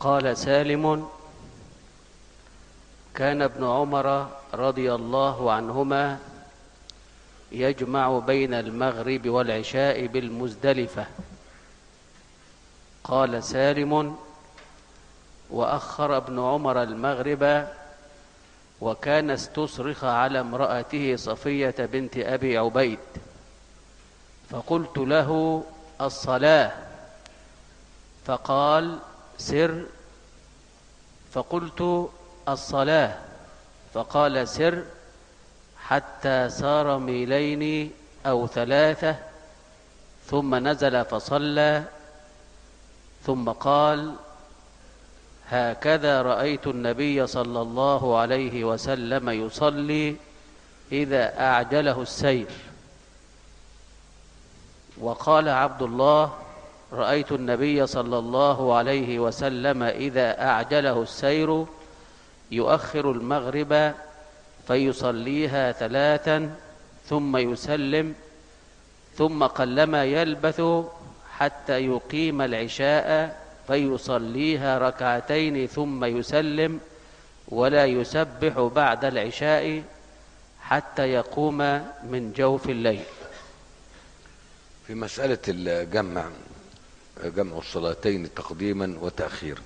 قال سالم كان ابن عمر رضي الله عنهما يجمع بين المغرب والعشاء بالمزدلفة قال سالم وأخر ابن عمر المغرب وكان استصرخ على امرأته صفية بنت أبي عبيد فقلت له الصلاة فقال سر فقلت الصلاة فقال سر حتى سار ميلين أو ثلاثة ثم نزل فصلى ثم قال هكذا رأيت النبي صلى الله عليه وسلم يصلي إذا أعجله السير وقال عبد الله رأيت النبي صلى الله عليه وسلم إذا أعجله السير يؤخر المغرب فيصليها ثلاثا ثم يسلم ثم قلما يلبث حتى يقيم العشاء فيصليها ركعتين ثم يسلم ولا يسبح بعد العشاء حتى يقوم من جوف الليل في مسألة الجمع جمع الصلاتين تقديما وتأخيرا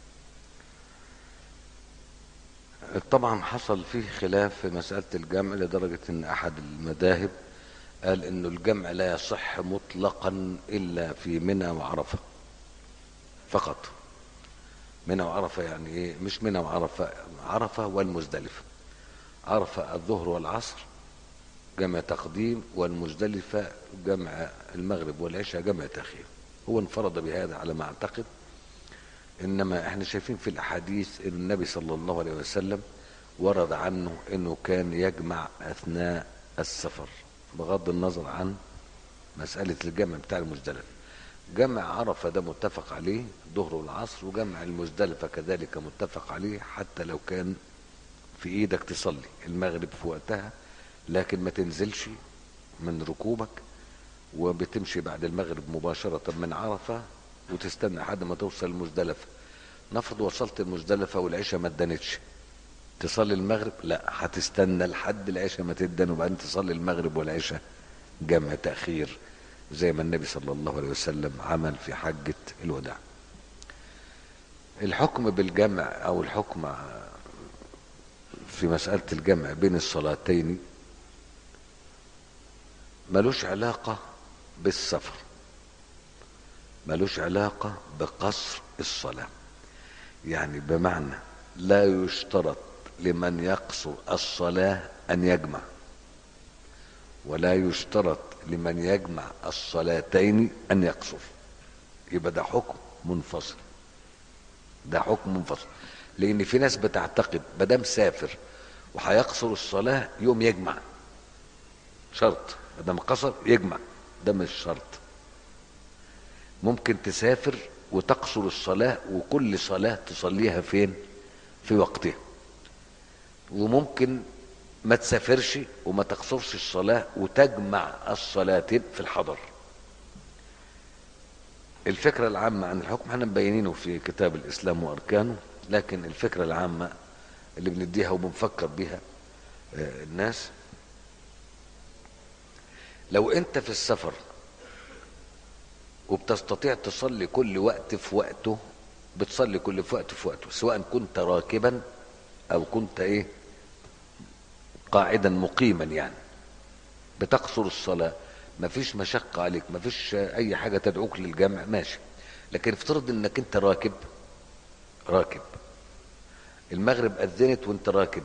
طبعا حصل فيه خلاف في مسألة الجمع لدرجة ان احد المذاهب قال انه الجمع لا يصح مطلقا الا في منى وعرفة فقط منى وعرفة يعني ايه مش منى وعرفة عرفة والمزدلفة عرفة الظهر والعصر جمع تقديم والمزدلفة جمع المغرب والعشاء جمع تأخير هو انفرد بهذا على ما اعتقد انما احنا شايفين في الاحاديث ان النبي صلى الله عليه وسلم ورد عنه انه كان يجمع اثناء السفر بغض النظر عن مسألة الجمع بتاع المزدلفة جمع عرفة ده متفق عليه ظهر والعصر وجمع المزدلفة كذلك متفق عليه حتى لو كان في ايدك تصلي المغرب في وقتها لكن ما تنزلش من ركوبك وبتمشي بعد المغرب مباشرة من عرفة وتستنى لحد ما توصل المزدلفة نفرض وصلت المزدلفة والعشاء ما ادنتش تصلي المغرب لا هتستنى لحد العشاء ما تدن وبعدين تصلي المغرب والعشاء جمع تأخير زي ما النبي صلى الله عليه وسلم عمل في حجة الوداع الحكم بالجمع او الحكم في مسألة الجمع بين الصلاتين ملوش علاقة بالسفر ملوش علاقة بقصر الصلاة يعني بمعنى لا يشترط لمن يقصر الصلاة أن يجمع ولا يشترط لمن يجمع الصلاتين أن يقصر يبقى ده حكم منفصل ده حكم منفصل لأن في ناس بتعتقد مادام سافر وهيقصر الصلاة يوم يجمع شرط مادام قصر يجمع ده مش شرط ممكن تسافر وتقصر الصلاة وكل صلاة تصليها فين في وقتها وممكن ما تسافرش وما تقصرش الصلاة وتجمع الصلاتين في الحضر الفكرة العامة عن الحكم احنا مبينينه في كتاب الإسلام وأركانه لكن الفكرة العامة اللي بنديها وبنفكر بيها الناس لو انت في السفر وبتستطيع تصلي كل وقت في وقته بتصلي كل في وقت في وقته سواء كنت راكبا او كنت ايه قاعدا مقيما يعني بتقصر الصلاة مفيش مشقة عليك مفيش اي حاجة تدعوك للجمع ماشي لكن افترض انك انت راكب راكب المغرب اذنت وانت راكب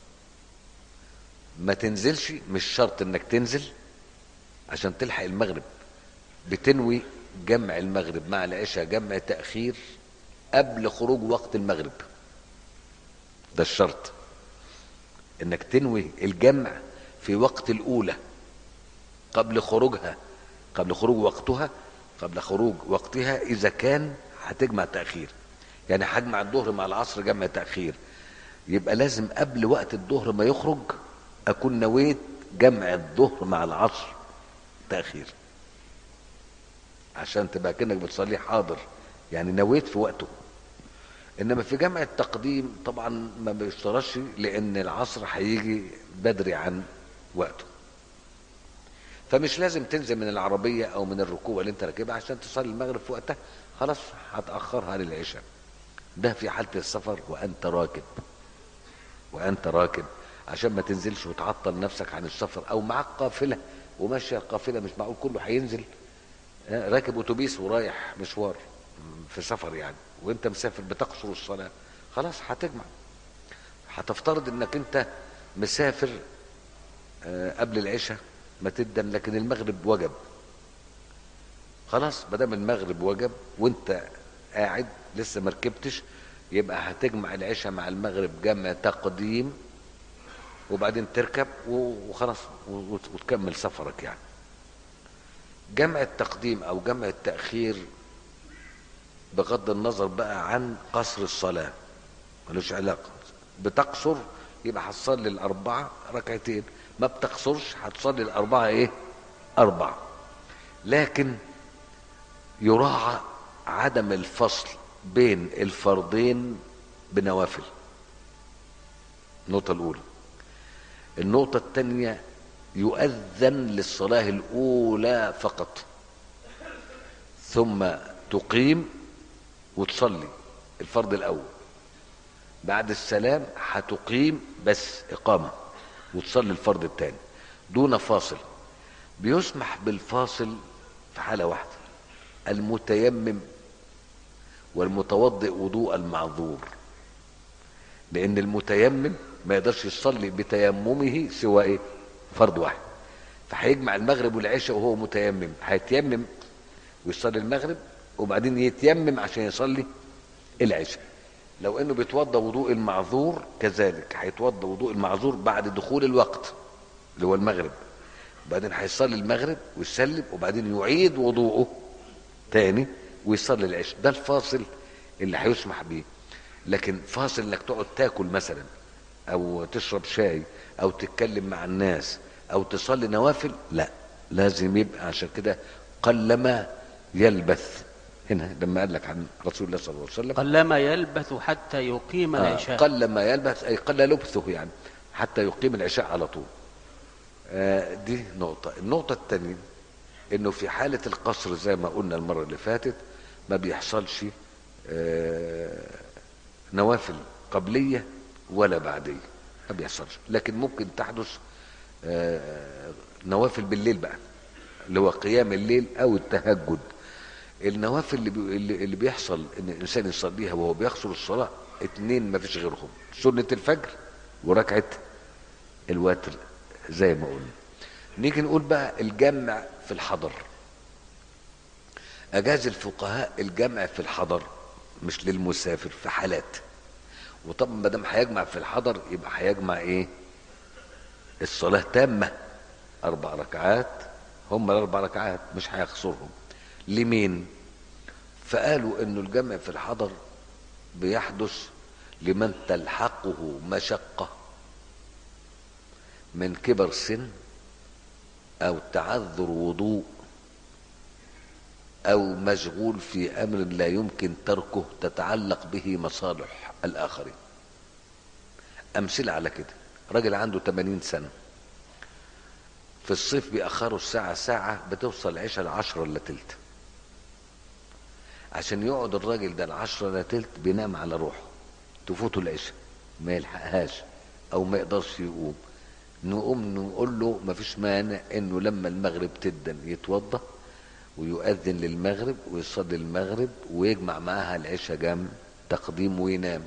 ما تنزلش مش شرط انك تنزل عشان تلحق المغرب بتنوي جمع المغرب مع العشاء جمع تأخير قبل خروج وقت المغرب ده الشرط انك تنوي الجمع في وقت الاولى قبل خروجها قبل خروج وقتها قبل خروج وقتها اذا كان هتجمع تأخير يعني هجمع الظهر مع العصر جمع تأخير يبقى لازم قبل وقت الظهر ما يخرج اكون نويت جمع الظهر مع العصر تأخير عشان تبقى كأنك بتصلي حاضر يعني نويت في وقته انما في جمع التقديم طبعا ما بيشترطش لان العصر هيجي بدري عن وقته فمش لازم تنزل من العربيه او من الركوب اللي انت راكبها عشان تصلي المغرب في وقتها خلاص هتاخرها للعشاء ده في حاله السفر وانت راكب وانت راكب عشان ما تنزلش وتعطل نفسك عن السفر او معاك قافله وماشيه القافله مش معقول كله هينزل آه، راكب اتوبيس ورايح مشوار في سفر يعني وانت مسافر بتقصر الصلاه خلاص هتجمع هتفترض انك انت مسافر آه، قبل العشاء ما تدن لكن المغرب وجب خلاص ما دام المغرب وجب وانت قاعد لسه ما ركبتش يبقى هتجمع العشاء مع المغرب جمع تقديم وبعدين تركب و- وخلاص و- وت- وتكمل سفرك يعني جمع التقديم او جمع التاخير بغض النظر بقى عن قصر الصلاه ملوش علاقه بتقصر يبقى هتصلي الاربعه ركعتين ما بتقصرش هتصلي الاربعه ايه اربعه لكن يراعى عدم الفصل بين الفرضين بنوافل النقطه الاولى النقطه الثانيه يؤذن للصلاه الاولى فقط ثم تقيم وتصلي الفرض الاول بعد السلام هتقيم بس اقامه وتصلي الفرض الثاني دون فاصل بيسمح بالفاصل في حاله واحده المتيمم والمتوضئ وضوء المعذور لان المتيمم ما يقدرش يصلي بتيممه سوى ايه فرض واحد فهيجمع المغرب والعشاء وهو متيمم هيتيمم ويصلي المغرب وبعدين يتيمم عشان يصلي العشاء لو انه بيتوضا وضوء المعذور كذلك هيتوضا وضوء المعذور بعد دخول الوقت اللي هو المغرب وبعدين هيصلي المغرب ويسلم وبعدين يعيد وضوءه تاني ويصلي العشاء ده الفاصل اللي هيسمح بيه لكن فاصل انك تقعد تاكل مثلا او تشرب شاي او تتكلم مع الناس او تصلي نوافل لا لازم يبقى عشان كده قلما يلبث هنا لما قال لك عن رسول الله صلى الله عليه وسلم قلما يلبث حتى يقيم آه، العشاء قل ما يلبث اي قل لبثه يعني حتى يقيم العشاء على طول آه، دي نقطة النقطة الثانية انه في حالة القصر زي ما قلنا المرة اللي فاتت ما بيحصلش آه، نوافل قبلية ولا بعدية ما بيحصلش لكن ممكن تحدث آه، نوافل بالليل بقى اللي هو قيام الليل او التهجد النوافل اللي, بي... اللي اللي بيحصل ان الانسان يصليها وهو بيقصر الصلاه اتنين ما فيش غيرهم سنه الفجر وركعه الوتر زي ما قلنا نيجي نقول بقى الجمع في الحضر اجاز الفقهاء الجمع في الحضر مش للمسافر في حالات وطبعا ما دام هيجمع في الحضر يبقى هيجمع ايه الصلاه تامه اربع ركعات هم الاربع ركعات مش هيقصرهم لمين فقالوا انه الجمع في الحضر بيحدث لمن تلحقه مشقه من كبر سن او تعذر وضوء او مشغول في امر لا يمكن تركه تتعلق به مصالح الاخرين امثله على كده راجل عنده 80 سنه في الصيف بيأخروا الساعة ساعة بتوصل العشاء العشرة إلا تلت عشان يقعد الراجل ده العشرة إلا تلت بينام على روحه تفوته العشاء ما يلحقهاش أو ما يقدرش يقوم نقوم نقول له مفيش مانع إنه لما المغرب تدن يتوضأ ويؤذن للمغرب ويصلي المغرب ويجمع معاها العشاء جنب تقديم وينام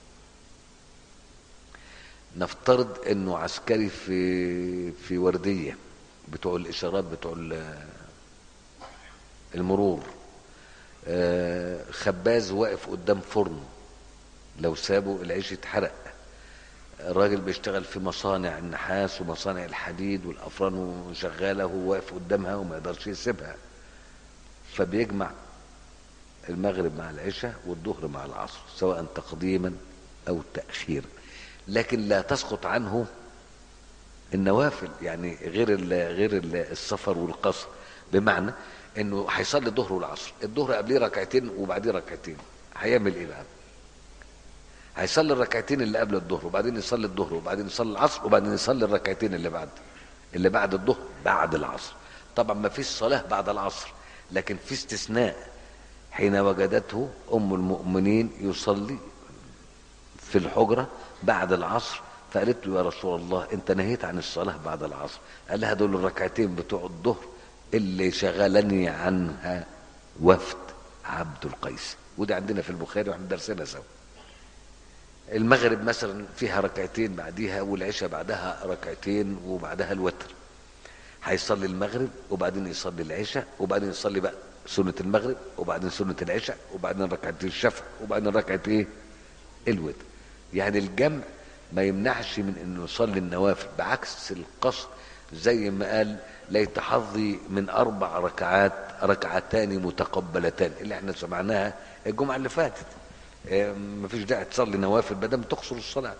نفترض انه عسكري في في ورديه بتوع الاشارات بتوع ال- المرور آه، خباز واقف قدام فرن لو سابه العيش يتحرق الراجل بيشتغل في مصانع النحاس ومصانع الحديد والافران وشغاله وهو واقف قدامها وما يقدرش يسيبها فبيجمع المغرب مع العشاء والظهر مع العصر سواء تقديما او تاخيرا لكن لا تسقط عنه النوافل يعني غير ال غير ال السفر والقصر بمعنى انه هيصلي الظهر والعصر الظهر قبليه ركعتين وبعديه ركعتين هيعمل ايه بقى هيصلي الركعتين اللي قبل الظهر وبعدين يصلي الظهر وبعدين يصلي العصر وبعدين يصلي الركعتين اللي بعد اللي بعد الظهر بعد العصر طبعا ما فيش صلاة بعد العصر لكن في استثناء حين وجدته أم المؤمنين يصلي في الحجرة بعد العصر فقالت له يا رسول الله انت نهيت عن الصلاة بعد العصر قال لها دول الركعتين بتوع الظهر اللي شغلني عنها وفد عبد القيس ودي عندنا في البخاري واحنا درسنا سوا المغرب مثلا فيها ركعتين بعديها والعشاء بعدها ركعتين وبعدها الوتر هيصلي المغرب وبعدين يصلي العشاء وبعدين يصلي بقى سنة المغرب وبعدين سنة العشاء وبعدين ركعتين الشفع وبعدين ركعة ايه الوتر يعني الجمع ما يمنعش من انه يصلي النوافل بعكس القصر زي ما قال ليت حظي من اربع ركعات ركعتان متقبلتان اللي احنا سمعناها الجمعه اللي فاتت اه مفيش داعي تصلي نوافل ما دام تقصر الصلاه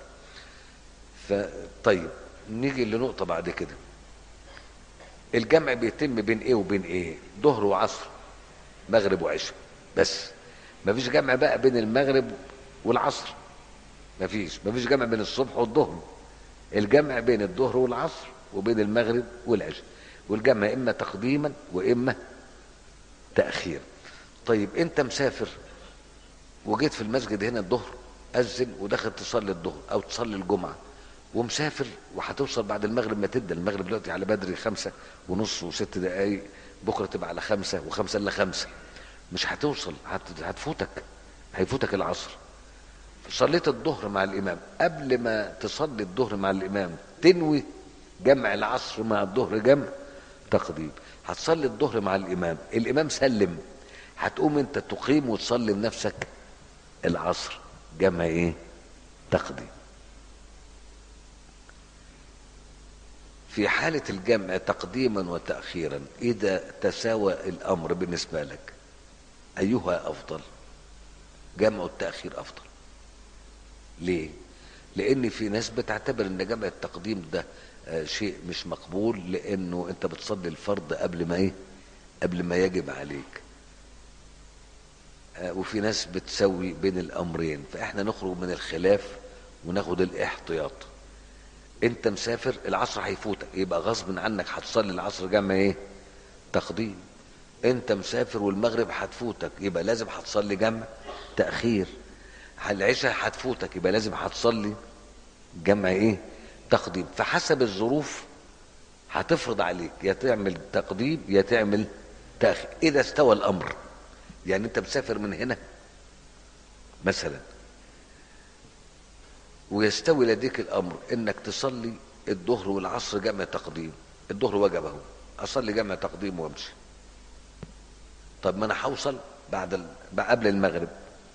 فطيب نيجي لنقطه بعد كده الجمع بيتم بين ايه وبين ايه ظهر وعصر مغرب وعشاء بس مفيش جمع بقى بين المغرب والعصر مفيش مفيش جمع بين الصبح والظهر الجمع بين الظهر والعصر وبين المغرب والعشاء والجمع اما تقديما واما تاخيرا طيب انت مسافر وجيت في المسجد هنا الظهر اذن ودخل تصلي الظهر او تصلي الجمعه ومسافر وهتوصل بعد المغرب ما تبدا المغرب دلوقتي على بدري خمسة ونص وست دقايق بكره تبقى على خمسة وخمسة الا خمسة مش هتوصل هت- هتفوتك هيفوتك العصر صليت الظهر مع الامام قبل ما تصلي الظهر مع الامام تنوي جمع العصر مع الظهر جمع تقديم هتصلي الظهر مع الامام الامام سلم هتقوم انت تقيم وتصلي لنفسك العصر جمع ايه تقديم في حالة الجمع تقديما وتأخيرا إذا تساوى الأمر بالنسبة لك أيها أفضل جمع التأخير أفضل ليه لأن في ناس بتعتبر أن جمع التقديم ده آه، شيء مش مقبول لأنه أنت بتصلي الفرض قبل ما إيه قبل ما يجب عليك آه، وفي ناس بتسوي بين الأمرين فإحنا نخرج من الخلاف وناخد الاحتياط انت مسافر العصر هيفوتك يبقى غصب عنك هتصلي العصر جمع ايه تقديم انت مسافر والمغرب هتفوتك يبقى لازم هتصلي جمع تاخير العشاء هتفوتك يبقى لازم هتصلي جمع ايه تقديم فحسب الظروف هتفرض عليك يا تعمل تقديم يا تعمل تاخير اذا استوى الامر يعني انت مسافر من هنا مثلا ويستوي لديك الامر انك تصلي الظهر والعصر جمع تقديم الظهر وجب اهو اصلي جمع تقديم وامشي طب ما انا هوصل بعد ال... بقى قبل المغرب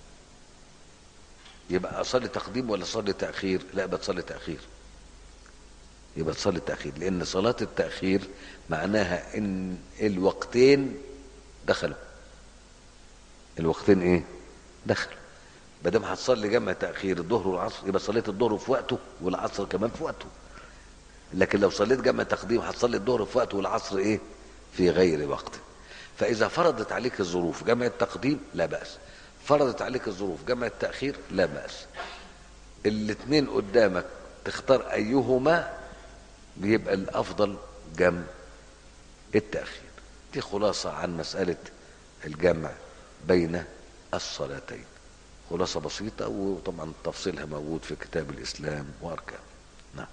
يبقى اصلي تقديم ولا اصلي تاخير لا بتصلي تاخير يبقى تصلي تاخير لان صلاه التاخير معناها ان الوقتين دخلوا الوقتين ايه دخلوا ما دام هتصلي جمع تاخير الظهر والعصر يبقى صليت الظهر في وقته والعصر كمان في وقته لكن لو صليت جمع تقديم هتصلي الظهر في وقته والعصر ايه في غير وقته فاذا فرضت عليك الظروف جمع التقديم لا باس فرضت عليك الظروف جمع التاخير لا باس الاثنين قدامك تختار ايهما بيبقى الافضل جمع التاخير دي خلاصه عن مساله الجمع بين الصلاتين خلاصة بسيطة وطبعا تفصيلها موجود في كتاب الإسلام وأركانه نعم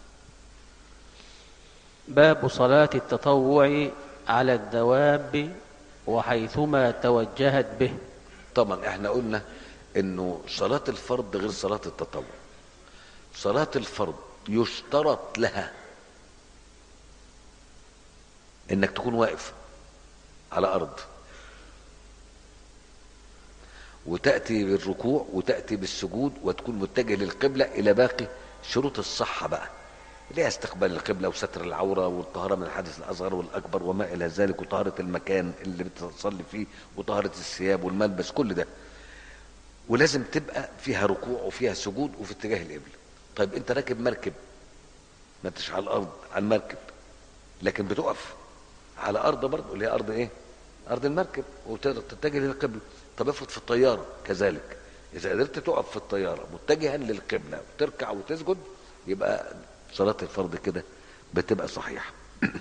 باب صلاة التطوع على الدواب وحيثما توجهت به طبعا احنا قلنا انه صلاة الفرض غير صلاة التطوع صلاة الفرض يشترط لها انك تكون واقف على ارض وتأتي بالركوع وتأتي بالسجود وتكون متجه للقبلة إلى باقي شروط الصحة بقى اللي هي استقبال القبلة وستر العورة والطهارة من الحدث الأصغر والأكبر وما إلى ذلك وطهارة المكان اللي بتصلي فيه وطهارة الثياب والملبس كل ده ولازم تبقى فيها ركوع وفيها سجود وفي اتجاه القبلة طيب أنت راكب مركب ما انتش على الأرض على المركب لكن بتقف على أرض برضه اللي هي أرض إيه؟ أرض المركب وتتجه للقبلة طب افرض في الطيارة كذلك اذا قدرت تقف في الطياره متجها للقبله وتركع وتسجد يبقى صلاه الفرض كده بتبقى صحيحه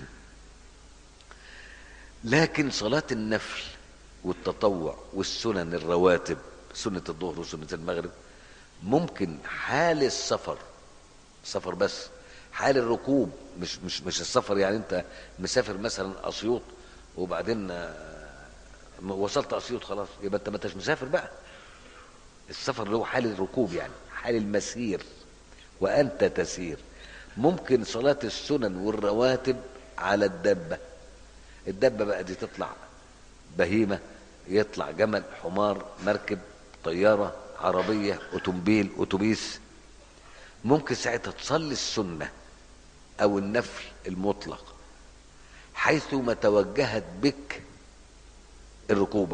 لكن صلاه النفل والتطوع والسنن الرواتب سنه الظهر وسنه المغرب ممكن حال السفر سفر بس حال الركوب مش مش مش السفر يعني انت مسافر مثلا اسيوط وبعدين آه، وصلت اسيوط خلاص يبقى انت ما انتش مسافر بقى السفر اللي هو حال الركوب يعني حال المسير وانت تسير ممكن صلاة السنن والرواتب على الدبة الدبة بقى دي تطلع بهيمة يطلع جمل حمار مركب طيارة عربية أوتومبيل أتوبيس ممكن ساعتها تصلي السنة أو النفل المطلق حيث ما توجهت بك الركوبة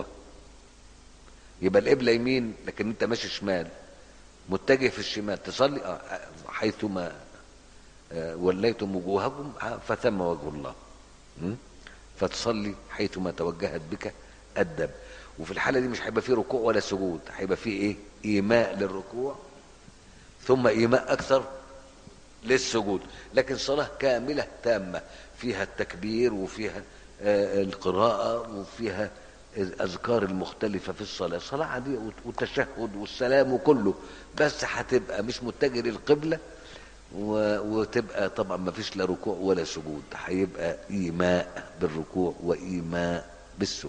يبقى القبلة يمين لكن انت ماشي شمال متجه في الشمال تصلي آه، حيثما آه، وليتم وجوهكم آه، فثم وجه الله م? فتصلي حيثما توجهت بك الدب وفي الحالة دي مش هيبقى فيه ركوع ولا سجود هيبقى فيه ايه ايماء للركوع ثم ايماء اكثر للسجود لكن صلاة كاملة تامة فيها التكبير وفيها آه، القراءة وفيها الأذكار المختلفة في الصلاة صلاة عادية والتشهد والسلام وكله بس هتبقى مش متجه للقبلة و- وتبقى طبعا ما فيش لا ركوع ولا سجود هيبقى إيماء بالركوع وإيماء بالسجود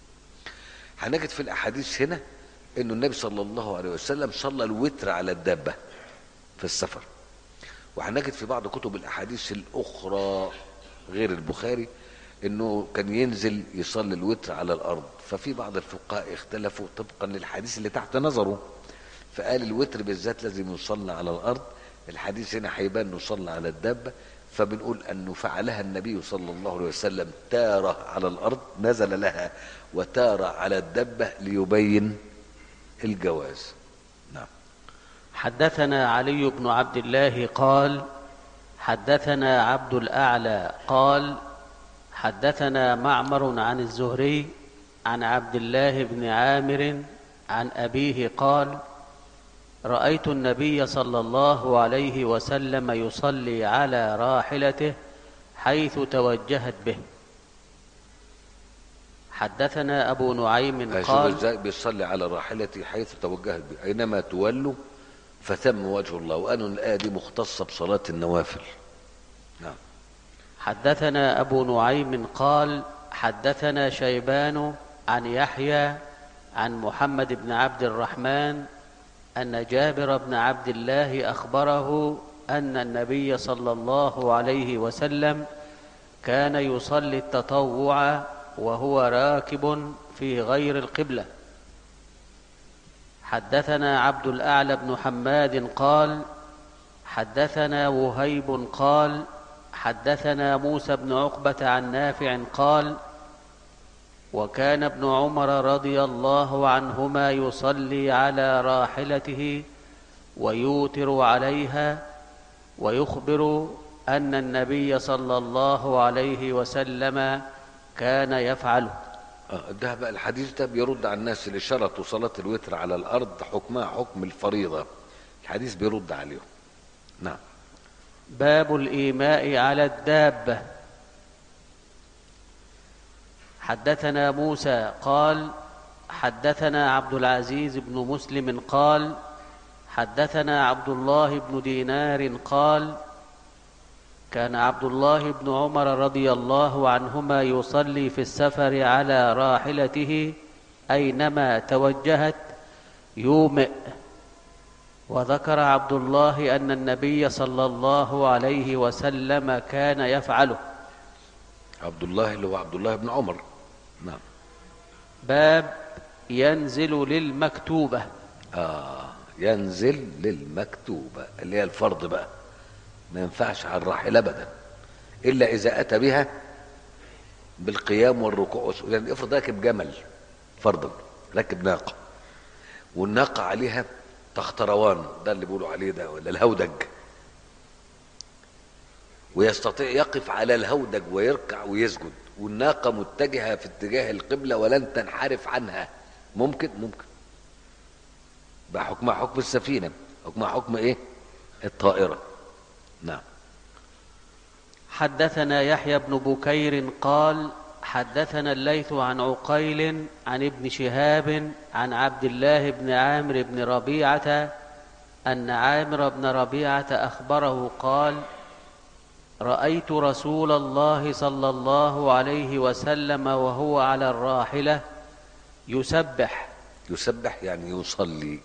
هنجد في الأحاديث هنا أنه النبي صلى الله عليه وسلم صلى الوتر على الدابة في السفر وهنجد في بعض كتب الاحاديث الاخرى غير البخاري انه كان ينزل يصلي الوتر على الارض ففي بعض الفقهاء اختلفوا طبقا للحديث اللي تحت نظره فقال الوتر بالذات لازم يصلى على الارض الحديث هنا هيبان انه صلى على الدابه فبنقول انه فعلها النبي صلى الله عليه وسلم تاره على الارض نزل لها وتاره على الدبه ليبين الجواز نعم حدثنا علي بن عبد الله قال حدثنا عبد الاعلى قال حدثنا معمر عن الزهري عن عبد الله بن عامر عن ابيه قال رايت النبي صلى الله عليه وسلم يصلي على راحلته حيث توجهت به حدثنا ابو نعيم شوف قال ازاي بيصلي على راحلته حيث توجهت به اينما تولوا فثم وجه الله وقالوا إن الايه دي مختصه بصلاه النوافل نعم حدثنا أبو نعيم قال حدثنا شيبان عن يحيى عن محمد بن عبد الرحمن أن جابر بن عبد الله أخبره أن النبي صلى الله عليه وسلم كان يصلي التطوع وهو راكب في غير القبلة حدثنا عبد الأعلى بن حماد قال حدثنا وهيب قال حدثنا موسى بن عقبة عن نافع قال وكان ابن عمر رضي الله عنهما يصلي على راحلته ويوتر عليها ويخبر أن النبي صلى الله عليه وسلم كان يفعله آه، ده بقى الحديث ده بيرد على الناس اللي شرطوا صلاه الوتر على الارض حكمها حكم الفريضه الحديث بيرد عليهم نعم باب الإيماء على الدابة حدثنا موسى قال حدثنا عبد العزيز بن مسلم قال حدثنا عبد الله بن دينار قال كان عبد الله بن عمر رضي الله عنهما يصلي في السفر على راحلته أينما توجهت يومئ وذكر عبد الله أن النبي صلى الله عليه وسلم كان يفعله عبد الله اللي هو عبد الله بن عمر نعم باب ينزل للمكتوبة اه ينزل للمكتوبه اللي هي الفرض بقى ما ينفعش على الراحل ابدا الا اذا اتى بها بالقيام والركوع والسجود. يعني افرض راكب جمل فرضا راكب ناقه والناقه عليها تختروان ده اللي بيقولوا عليه ده ولا الهودج ويستطيع يقف على الهودج ويركع ويسجد والناقه متجهه في اتجاه القبله ولن تنحرف عنها ممكن ممكن بقى حكمها حكم السفينة حكمها حكم ايه الطائرة نعم حدثنا يحيى بن بكير قال حدثنا الليث عن عقيل عن ابن شهاب عن عبد الله بن عامر بن ربيعه ان عامر بن ربيعه اخبره قال رايت رسول الله صلى الله عليه وسلم وهو على الراحله يسبح يسبح يعني يصلي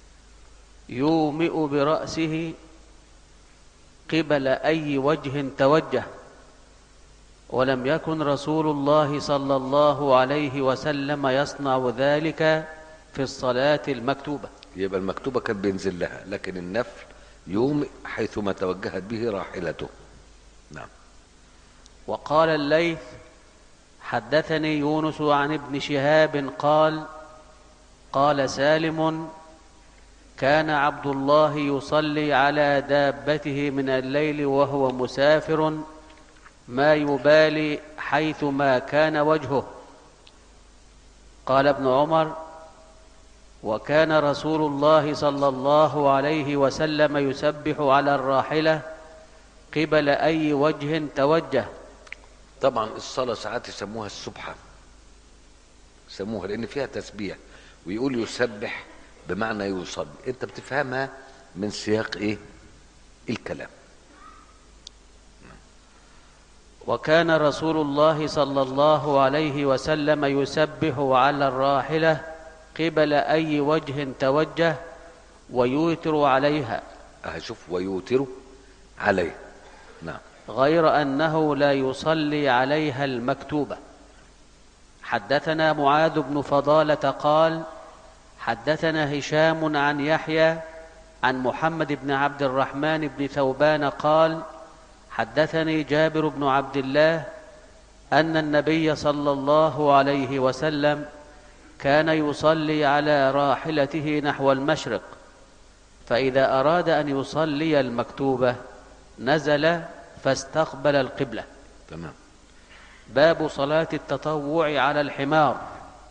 يومئ براسه قبل اي وجه توجه ولم يكن رسول الله صلى الله عليه وسلم يصنع ذلك في الصلاه المكتوبه يبقى المكتوبة كان بينزل لها لكن النفل يوم حيثما توجهت به راحلته نعم وقال الليث حدثني يونس عن ابن شهاب قال قال سالم كان عبد الله يصلي على دابته من الليل وهو مسافر ما يبالي حيث ما كان وجهه قال ابن عمر وكان رسول الله صلى الله عليه وسلم يسبح على الراحله قبل اي وجه توجه طبعا الصلاة ساعات يسموها السبحة يسموها لأن فيها تسبيح ويقول يسبح بمعنى يصلي أنت بتفهمها من سياق إيه الكلام وكان رسول الله صلى الله عليه وسلم يسبح على الراحله قبل اي وجه توجه ويوتر عليها أهشوف ويوتر عليه نعم غير انه لا يصلي عليها المكتوبه حدثنا معاذ بن فضاله قال حدثنا هشام عن يحيى عن محمد بن عبد الرحمن بن ثوبان قال حدثني جابر بن عبد الله ان النبي صلى الله عليه وسلم كان يصلي على راحلته نحو المشرق فاذا اراد ان يصلي المكتوبه نزل فاستقبل القبله تمام باب صلاه التطوع على الحمار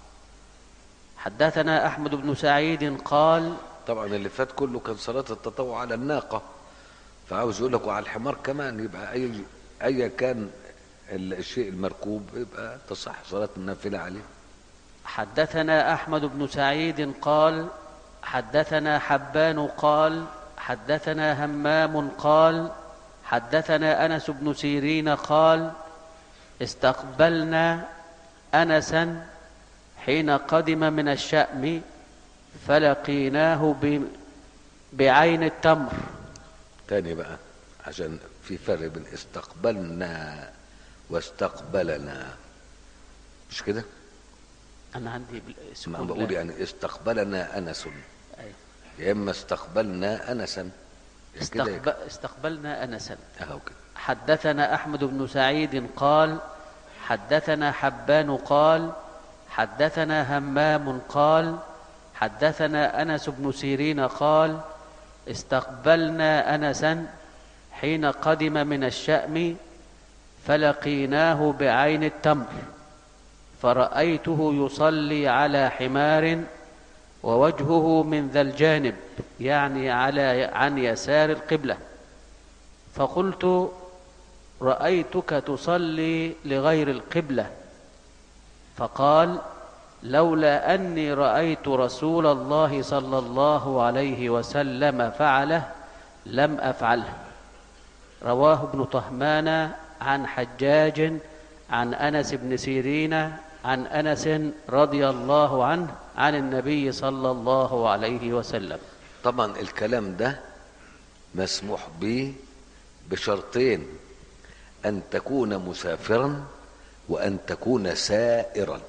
حدثنا احمد بن سعيد قال طبعا اللي فات كله كان صلاة التطوع على الناقة فعاوز يقول لك وعلى الحمار كمان يبقى أي أي كان ال- الشيء المركوب يبقى تصح صلاة النافلة عليه حدثنا احمد بن سعيد قال حدثنا حبان قال حدثنا همام قال حدثنا انس بن سيرين قال استقبلنا انسا حين قدم من الشام فلقيناه ب- بعين التمر تاني بقى عشان في فرق بين استقبلنا واستقبلنا مش كده؟ انا عندي ما سكون بقول لا. يعني استقبلنا أنس أيوة. يا إما استقبلنا أنسا كده استقب... استقبلنا انسا أهو كده حدثنا احمد بن سعيد قال حدثنا حبان قال حدثنا همام قال حدثنا انس بن سيرين قال استقبلنا انسا حين قدم من الشام فلقيناه بعين التمر فرايته يصلي على حمار ووجهه من ذا الجانب يعني على عن يسار القبله فقلت رايتك تصلي لغير القبله فقال لولا اني رايت رسول الله صلى الله عليه وسلم فعله لم افعله رواه ابن طهمان عن حجاج عن انس بن سيرين عن انس رضي الله عنه عن النبي صلى الله عليه وسلم طبعا الكلام ده مسموح به بشرطين أن تكون مسافرا وأن تكون سائرا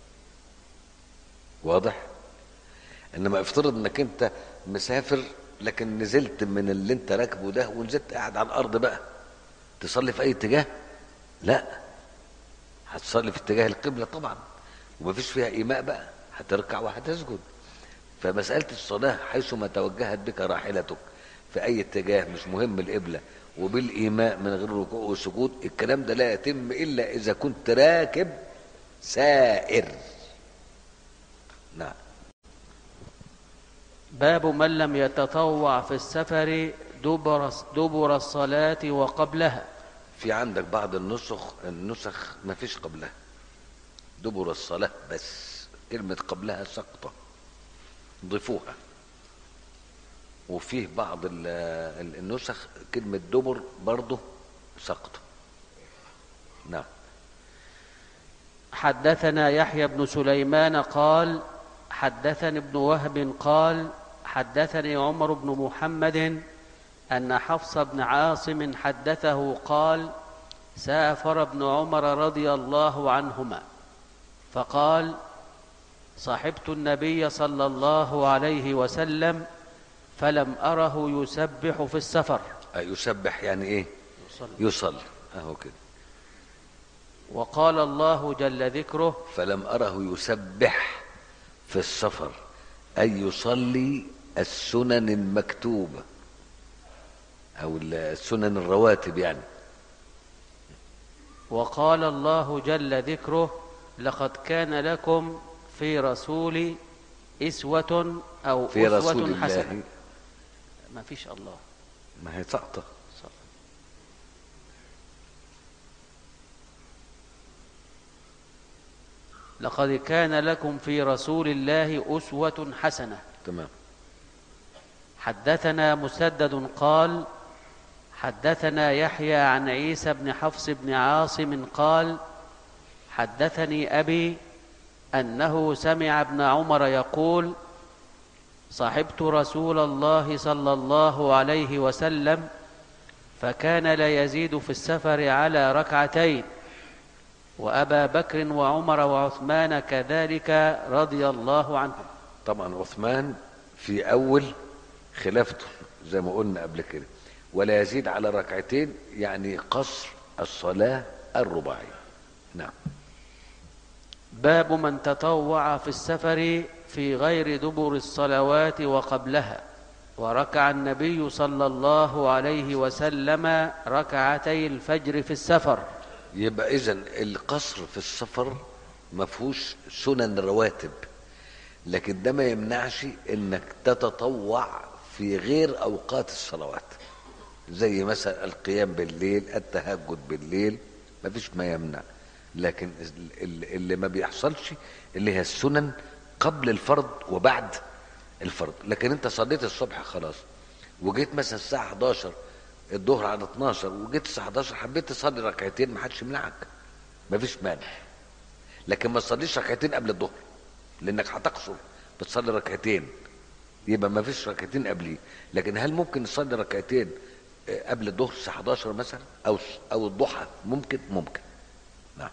واضح انما افترض انك انت مسافر لكن نزلت من اللي انت راكبه ده ونزلت قاعد على الارض بقى تصلي في اي اتجاه لا هتصلي في اتجاه القبله طبعا ومفيش فيها ايماء بقى هتركع وهتسجد فمساله الصلاه حيثما توجهت بك راحلتك في اي اتجاه مش مهم القبله وبالايماء من غير ركوع وسجود الكلام ده لا يتم الا اذا كنت راكب سائر نعم باب من لم يتطوع في السفر دبر, دبر الصلاة وقبلها في عندك بعض النسخ النسخ ما فيش قبلها دبر الصلاة بس كلمة قبلها سقطة ضيفوها وفيه بعض ال- ال- النسخ كلمة دبر برضه سقطة نعم حدثنا يحيى بن سليمان قال حدثني ابن وهب قال حدثني عمر بن محمد ان حفص بن عاصم حدثه قال سافر ابن عمر رضي الله عنهما فقال صحبت النبي صلى الله عليه وسلم فلم اره يسبح في السفر آه، يسبح يعني ايه يصلي اهو كده وقال الله جل ذكره فلم أره يسبح في السفر أي يصلي السنن المكتوبة أو السنن الرواتب يعني وقال الله جل ذكره لقد كان لكم في رسول إسوة أو في أسوة رسول حسنة الله ما فيش الله ما هي سقطة صلى. لقد كان لكم في رسول الله أسوة حسنة تمام حدثنا مسدد قال حدثنا يحيى عن عيسى بن حفص بن عاصم قال حدثني ابي انه سمع ابن عمر يقول صحبت رسول الله صلى الله عليه وسلم فكان لا يزيد في السفر على ركعتين وابا بكر وعمر وعثمان كذلك رضي الله عنهم طبعا عثمان في أول خلافته زي ما قلنا قبل كده ولا يزيد على ركعتين يعني قصر الصلاة الرباعية نعم باب من تطوع في السفر في غير دبر الصلوات وقبلها وركع النبي صلى الله عليه وسلم ركعتي الفجر في السفر يبقى اذا القصر في السفر ما فيهوش سنن رواتب لكن ده ما يمنعش انك تتطوع في غير اوقات الصلوات زي مثلا القيام بالليل التهجد بالليل ما فيش ما يمنع لكن ال- ال- اللي ما بيحصلش اللي هي السنن قبل الفرض وبعد الفرض لكن انت صليت الصبح خلاص وجيت مثلا الساعه 11 الظهر على 12 وجيت الساعه 11 حبيت تصلي ركعتين ما حدش يمنعك ما فيش مانع لكن ما تصليش ركعتين قبل الظهر لانك هتقصر بتصلي ركعتين يبقى ما فيش ركعتين قبليه لكن هل ممكن نصلي ركعتين آه، قبل الظهر الساعه 11 مثلا او او الضحى ممكن ممكن نعم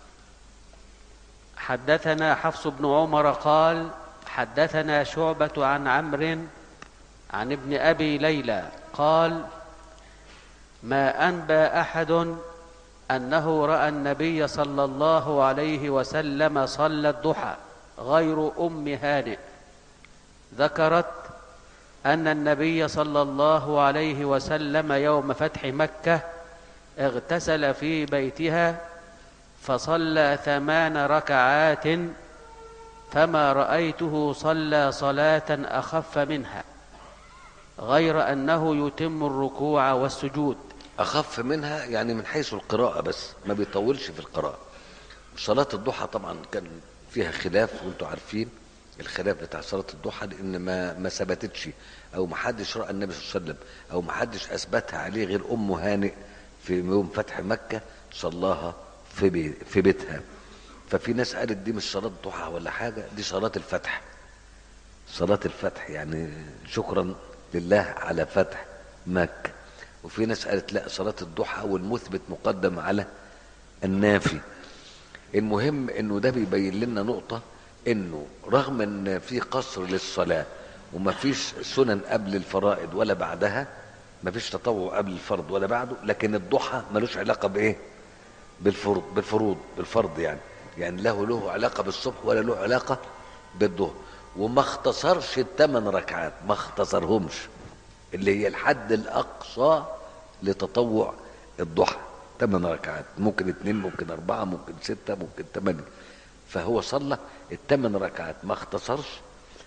حدثنا حفص بن عمر قال حدثنا شعبة عن عمرو عن ابن أبي ليلى قال ما أنبى أحد أنه رأى النبي صلى الله عليه وسلم صلى الضحى غير أم هانئ ذكرت أن النبي صلى الله عليه وسلم يوم فتح مكة اغتسل في بيتها فصلى ثمان ركعات فما رأيته صلى صلاة أخف منها غير أنه يتم الركوع والسجود اخف منها يعني من حيث القراءه بس ما بيطولش في القراءه صلاه الضحى طبعا كان فيها خلاف وانتم عارفين الخلاف بتاع صلاه الضحى لان ما ما ثبتتش او ما حدش راى النبي صلى الله عليه وسلم او ما حدش اثبتها عليه غير ام هانئ في يوم فتح مكه صلاها في بي في بيتها ففي ناس قالت دي مش صلاه ضحى ولا حاجه دي صلاه الفتح صلاة الفتح يعني شكرا لله على فتح مكة وفي ناس قالت لا صلاة الضحى والمثبت مقدم على النافي المهم انه ده بيبين لنا نقطة انه رغم ان في قصر للصلاة وما فيش سنن قبل الفرائض ولا بعدها ما فيش تطوع قبل الفرض ولا بعده لكن الضحى ملوش علاقة بايه بالفروض بالفروض بالفرض يعني يعني له له علاقة بالصبح ولا له علاقة بالظهر وما اختصرش الثمان ركعات ما اختصرهمش اللي هي الحد الأقصى لتطوع الضحى ثمان ركعات ممكن اثنين ممكن أربعة ممكن ستة ممكن ثمانية فهو صلى الثمان ركعات ما اختصرش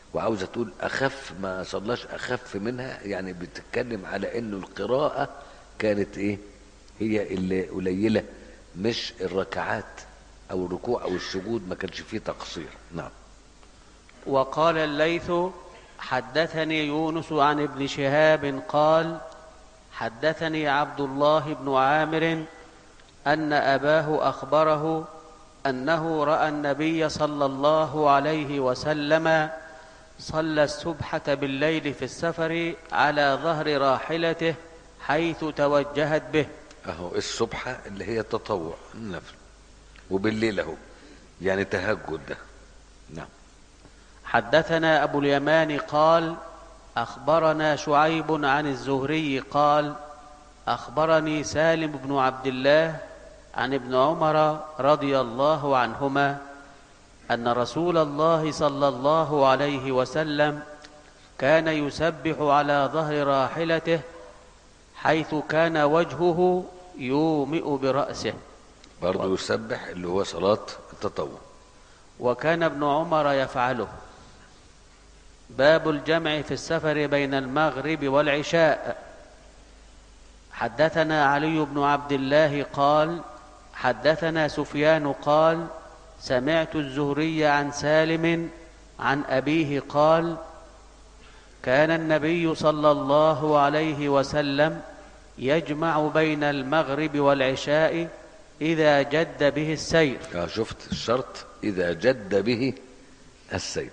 وعاوزة تقول أخف ما صلاش أخف منها يعني بتتكلم على إنه القراءة كانت إيه هي اللي قليلة مش الركعات أو الركوع أو السجود ما كانش فيه تقصير نعم وقال الليث حدثني يونس عن ابن شهاب قال حدثني عبد الله بن عامر ان اباه اخبره انه راى النبي صلى الله عليه وسلم صلى السبحه بالليل في السفر على ظهر راحلته حيث توجهت به أهو السبحة اللي هي التطوع النفل وبالليل أهو يعني تهجد ده نعم حدثنا ابو اليمان قال اخبرنا شعيب عن الزهري قال اخبرني سالم بن عبد الله عن ابن عمر رضي الله عنهما ان رسول الله صلى الله عليه وسلم كان يسبح على ظهر راحلته حيث كان وجهه يومئ براسه برضه يسبح اللي هو صلاة التطوع وكان ابن عمر يفعله باب الجمع في السفر بين المغرب والعشاء حدثنا علي بن عبد الله قال حدثنا سفيان قال سمعت الزهري عن سالم عن ابيه قال كان النبي صلى الله عليه وسلم يجمع بين المغرب والعشاء اذا جد به السير آه شفت الشرط إذا جد به السير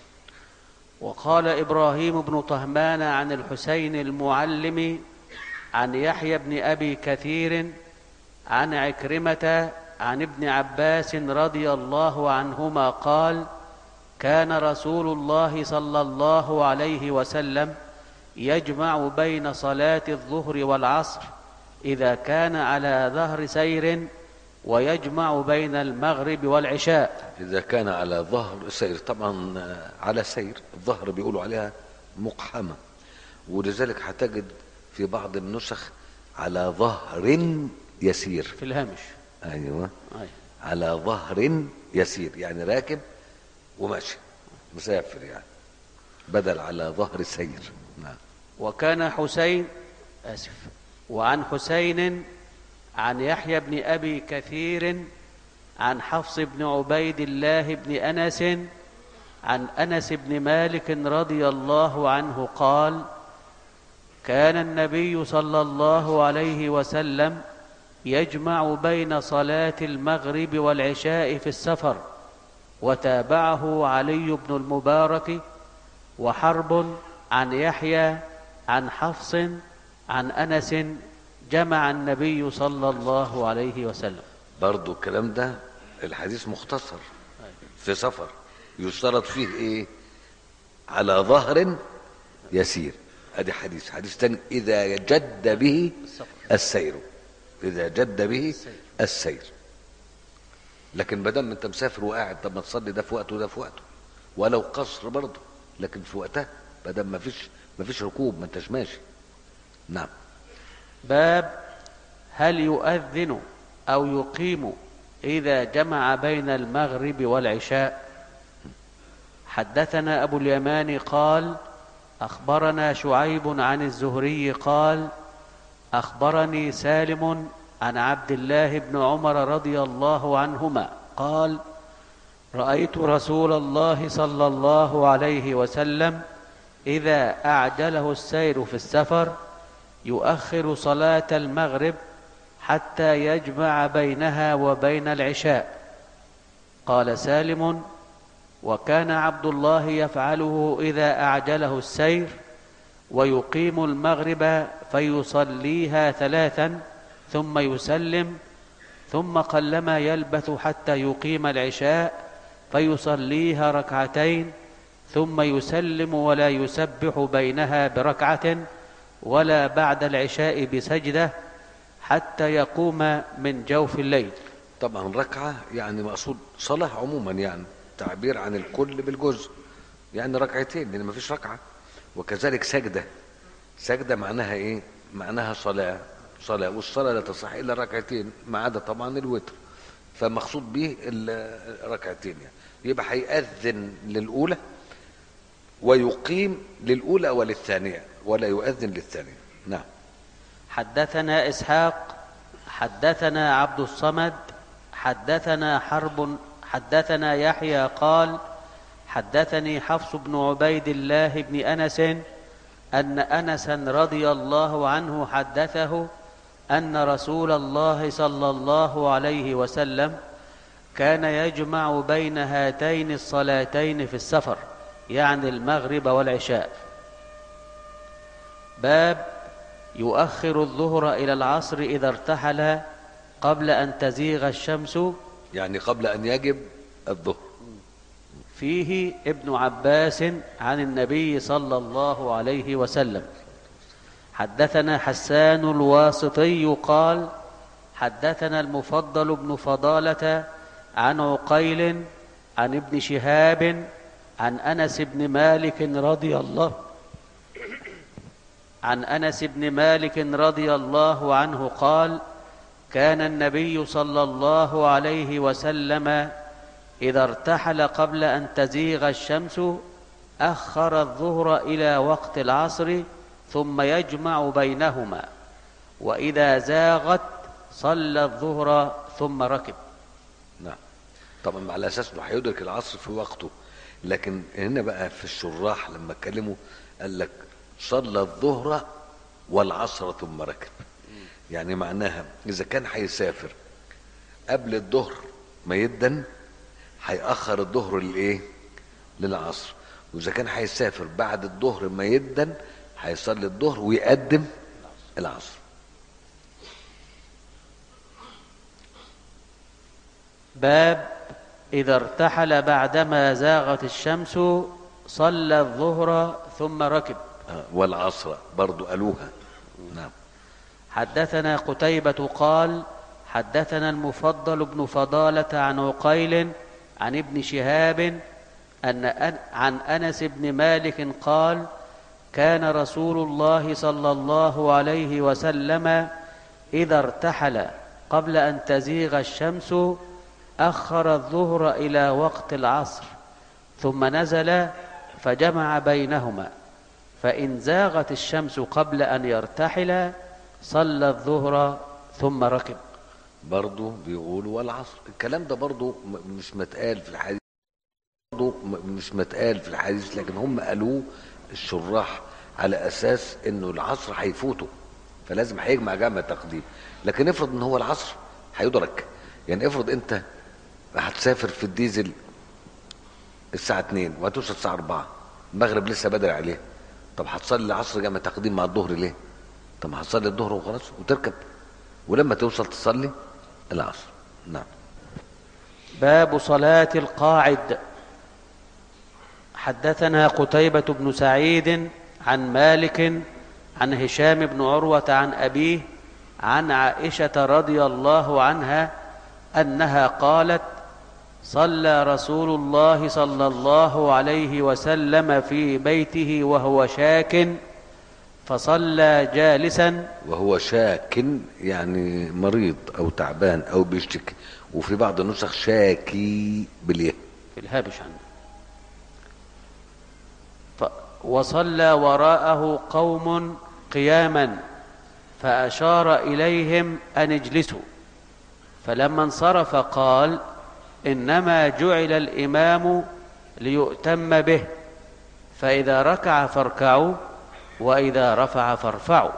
وقال ابراهيم بن طهمان عن الحسين المعلم عن يحيى بن ابي كثير عن عكرمه عن ابن عباس رضي الله عنهما قال كان رسول الله صلى الله عليه وسلم يجمع بين صلاه الظهر والعصر اذا كان على ظهر سير ويجمع بين المغرب والعشاء إذا كان على ظهر سير طبعا آه، على سير الظهر بيقولوا عليها مقحمة ولذلك هتجد في بعض النسخ على ظهر يسير في الهامش أيوة أي. على ظهر يسير يعني راكب وماشي مسافر يعني بدل على ظهر سير نعم وكان حسين آسف وعن حسين عن يحيى بن أبي كثير عن حفص بن عبيد الله بن أنس عن أنس بن مالك رضي الله عنه قال كان النبي صلى الله عليه وسلم يجمع بين صلاة المغرب والعشاء في السفر وتابعه علي بن المبارك وحرب عن يحيى عن حفص عن انس جمع النبي صلى الله عليه وسلم برضو الكلام ده الحديث مختصر في سفر يشترط فيه ايه على ظهر يسير ادي حديث حديث تاني اذا جد به السفر السير اذا جد به السير لكن ما دام انت مسافر وقاعد طب ما تصلي ده في وقته وده في وقته ولو قصر برضه لكن في وقتها ما دام ما فيش ما فيش ركوب ما انتش ماشي نعم باب هل يؤذن او يقيم اذا جمع بين المغرب والعشاء حدثنا ابو اليمان قال اخبرنا شعيب عن الزهري قال اخبرني سالم عن عبد الله بن عمر رضي الله عنهما قال رايت رسول الله صلى الله عليه وسلم اذا اعجله السير في السفر يؤخر صلاه المغرب حتى يجمع بينها وبين العشاء قال سالم وكان عبد الله يفعله اذا اعجله السير ويقيم المغرب فيصليها ثلاثا ثم يسلم ثم قلما يلبث حتى يقيم العشاء فيصليها ركعتين ثم يسلم ولا يسبح بينها بركعه ولا بعد العشاء بسجده حتى يقوم من جوف الليل طبعا ركعة يعني مقصود صلاة عموما يعني تعبير عن الكل بالجزء يعني ركعتين لأن ما فيش ركعة وكذلك سجدة سجدة معناها إيه؟ معناها صلاة صلاة والصلاة لا تصح إلا ركعتين ما عدا طبعا الوتر فمقصود به الركعتين يعني يبقى هيأذن للأولى ويقيم للأولى وللثانية ولا يؤذن للثانية نعم حدثنا إسحاق حدثنا عبد الصمد حدثنا حرب حدثنا يحيى قال حدثني حفص بن عبيد الله بن أنس أن أنسا رضي الله عنه حدثه أن رسول الله صلى الله عليه وسلم كان يجمع بين هاتين الصلاتين في السفر يعني المغرب والعشاء باب يؤخر الظهر إلى العصر إذا ارتحل قبل أن تزيغ الشمس يعني قبل أن يجب الظهر فيه ابن عباس عن النبي صلى الله عليه وسلم حدثنا حسان الواسطي قال حدثنا المفضل بن فضالة عن عقيل عن ابن شهاب عن أنس بن مالك رضي الله عن أنس بن مالك رضي الله عنه قال كان النبي صلى الله عليه وسلم إذا ارتحل قبل أن تزيغ الشمس أخر الظهر إلى وقت العصر ثم يجمع بينهما وإذا زاغت صلى الظهر ثم ركب نعم طبعا على اساس انه هيدرك العصر في وقته لكن هنا بقى في الشراح لما اتكلموا قال لك صلى الظهر والعصر ثم ركب يعني معناها اذا كان هيسافر قبل الظهر ما يدن هيأخر الظهر للايه للعصر واذا كان هيسافر بعد الظهر ما يدن هيصلي الظهر ويقدم العصر باب إذا ارتحل بعدما زاغت الشمس صلى الظهر ثم ركب آه، والعصر برضو قالوها نعم حدثنا قتيبة قال حدثنا المفضل بن فضالة عن عقيل عن ابن شهاب أن أن- عن أنس بن مالك قال كان رسول الله صلى الله عليه وسلم إذا ارتحل قبل أن تزيغ الشمس أخر الظهر إلى وقت العصر ثم نزل فجمع بينهما فإن زاغت الشمس قبل أن يرتحل صلى الظهر ثم ركب برضو بيقولوا والعصر الكلام ده برضو م- مش متقال في الحديث برضو م- مش متقال في الحديث لكن هم قالوه الشراح على اساس انه العصر هيفوته فلازم هيجمع جمع تقديم لكن افرض ان هو العصر هيدرك يعني افرض انت هتسافر في الديزل الساعة 2 وهتوصل الساعة 4 المغرب لسه بدري عليه طب هتصلي العصر جمع تقديم مع الظهر ليه؟ طب ما هتصلي الظهر وخلاص وتركب ولما توصل تصلي العصر نعم باب صلاة القاعد حدثنا قتيبة بن سعيد عن مالك عن هشام بن عروة عن أبيه عن عائشة رضي الله عنها أنها قالت صلى رسول الله صلى الله عليه وسلم في بيته وهو شاك فصلى جالسا وهو شاك يعني مريض او تعبان او بيشتكي وفي بعض النسخ شاكي باليه في الهامش عنه ف وصلى وراءه قوم قياما فأشار إليهم أن اجلسوا فلما انصرف قال إنما جعل الإمام ليؤتم به فإذا ركع فاركعوا وإذا رفع فارفعوا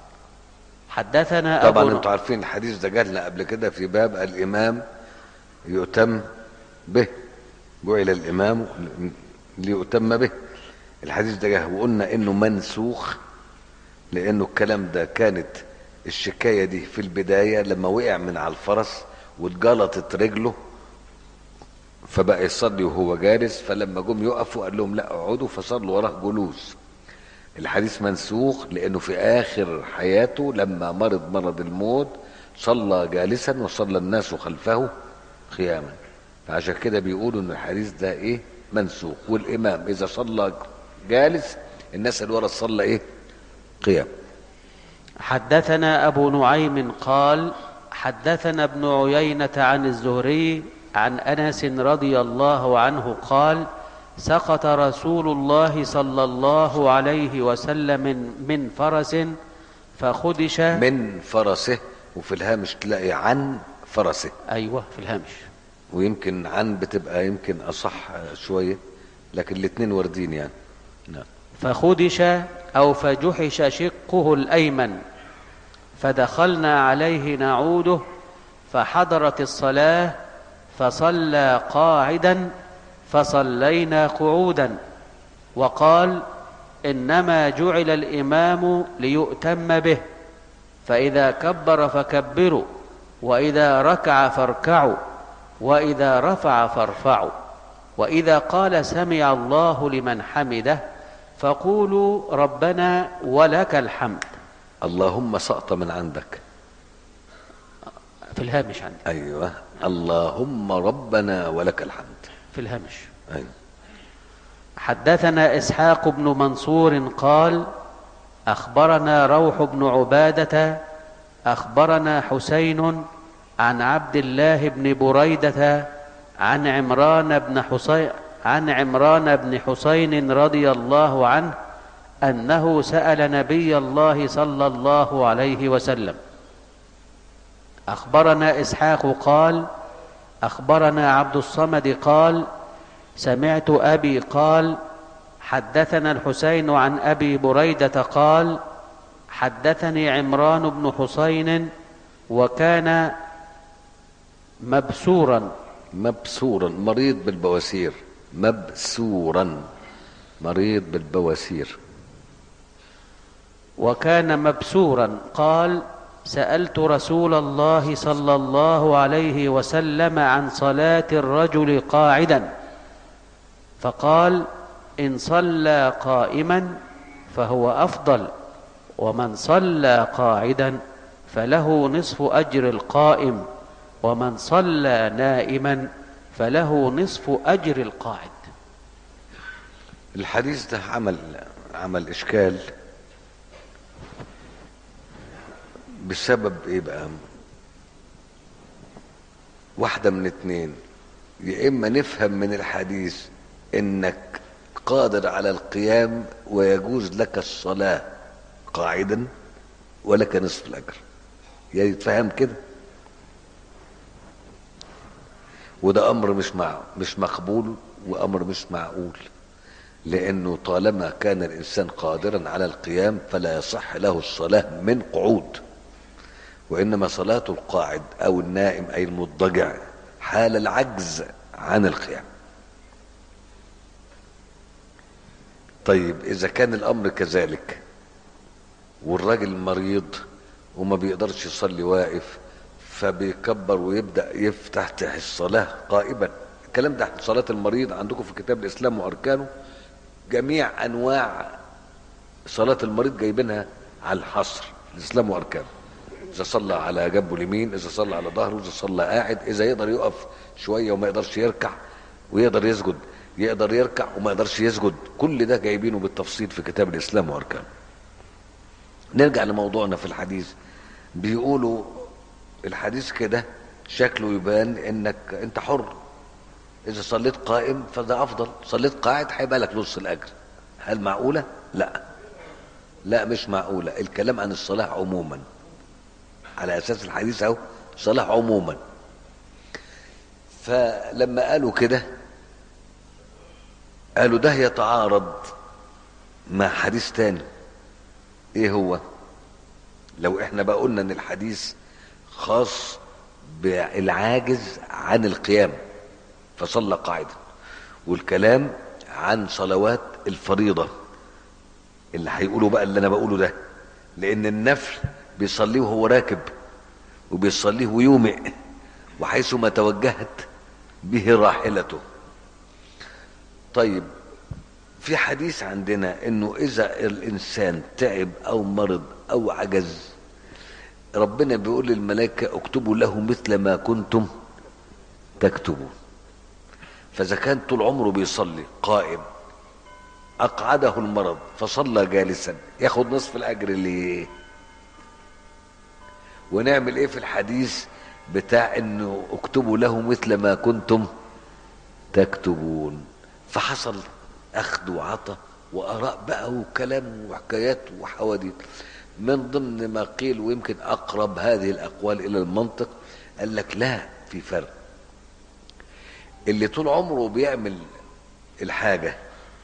حدثنا طبعا أبو انتوا عارفين الحديث ده جالنا قبل كده في باب الامام يؤتم به جعل الامام ليؤتم به الحديث ده جه وقلنا انه منسوخ لانه الكلام ده كانت الشكايه دي في البدايه لما وقع من على الفرس واتجلطت رجله فبقى يصلي وهو جالس فلما جم يقفوا قال لهم لا اقعدوا فصلوا وراه جلوس الحديث منسوخ لانه في اخر حياته لما مرض مرض الموت صلى جالسا وصلى الناس خلفه قياما فعشان كده بيقولوا ان الحديث ده ايه منسوخ والامام اذا صلى جالس الناس اللي ورا صلى ايه قيام حدثنا أبو نعيم قال حدثنا ابن عيينة عن الزهري عن أنس رضي الله عنه قال سقط رسول الله صلى الله عليه وسلم من فرس فخدش من فرسه وفي الهامش تلاقي عن فرسه أيوة في الهامش ويمكن عن بتبقى يمكن اصح شويه لكن الاثنين واردين يعني نعم فخدش أو فجحش شقه الأيمن فدخلنا عليه نعوده فحضرت الصلاة فصلى قاعدا فصلينا قعودا وقال إنما جعل الإمام ليؤتم به فإذا كبر فكبروا وإذا ركع فاركعوا وإذا رفع فارفعوا وإذا قال سمع الله لمن حمده فقولوا ربنا ولك الحمد اللهم سقط من عندك في الهامش عندي ايوه اللهم ربنا ولك الحمد في الهامش ايوه حدثنا إسحاق بن منصور قال أخبرنا روح بن عبادة أخبرنا حسين عن عبد الله بن بريدة عن عمران بن حسين عن عمران بن حسين رضي الله عنه أنه سأل نبي الله صلى الله عليه وسلم أخبرنا إسحاق قال أخبرنا عبد الصمد قال سمعت أبي قال حدثنا الحسين عن أبي بريدة قال حدثني عمران بن حسين وكان مبسورا مبسورا مريض بالبواسير مبسورا مريض بالبواسير وكان مبسورا قال سألت رسول الله صلى الله عليه وسلم عن صلاة الرجل قاعدا فقال إن صلى قائما فهو أفضل ومن صلى قاعدا فله نصف أجر القائم ومن صلى نائما فله نصف أجر القاعد الحديث ده عمل عمل اشكال بسبب ايه بقى واحده من اتنين يا اما نفهم من الحديث انك قادر على القيام ويجوز لك الصلاه قاعدا ولك نصف الاجر يا يتفهم كده وده امر مش مع مش مقبول وامر مش معقول لانه طالما كان الانسان قادرا على القيام فلا يصح له الصلاه من قعود وانما صلاه القاعد او النائم اي المضطجع حال العجز عن القيام طيب اذا كان الامر كذلك والراجل مريض وما بيقدرش يصلي واقف فبيكبر ويبدا يفتح الصلاه قائما الكلام ده صلاه المريض عندكم في كتاب الاسلام واركانه جميع انواع صلاه المريض جايبينها على الحصر الاسلام واركانه اذا صلى على جنبه اليمين اذا صلى على ظهره اذا صلى قاعد اذا يقدر يقف شويه وما يقدرش يركع ويقدر يسجد يقدر يركع وما يقدرش يسجد كل ده جايبينه بالتفصيل في كتاب الاسلام واركانه نرجع لموضوعنا في الحديث بيقولوا الحديث كده شكله يبان انك انت حر اذا صليت قائم فده افضل صليت قاعد هيبقى لك نص الاجر هل معقوله لا لا مش معقوله الكلام عن الصلاه عموما على اساس الحديث اهو صلاه عموما فلما قالوا كده قالوا ده يتعارض مع حديث تاني ايه هو لو احنا بقى قلنا ان الحديث خاص بالعاجز عن القيام فصلى قاعدا والكلام عن صلوات الفريضة اللي هيقولوا بقى اللي انا بقوله ده لان النفل بيصليه وهو راكب وبيصليه ويومئ وحيثما توجهت به راحلته طيب في حديث عندنا انه اذا الانسان تعب او مرض او عجز ربنا بيقول للملائكة اكتبوا له مثل ما كنتم تكتبون فاذا كان طول عمره بيصلي قائم اقعده المرض فصلى جالسا ياخد نصف الاجر ليه ونعمل ايه في الحديث بتاع انه اكتبوا له مثل ما كنتم تكتبون فحصل اخذ وعطى واراء بقى وكلام وحكايات وحواديت من ضمن ما قيل ويمكن اقرب هذه الاقوال الى المنطق قال لك لا في فرق اللي طول عمره بيعمل الحاجه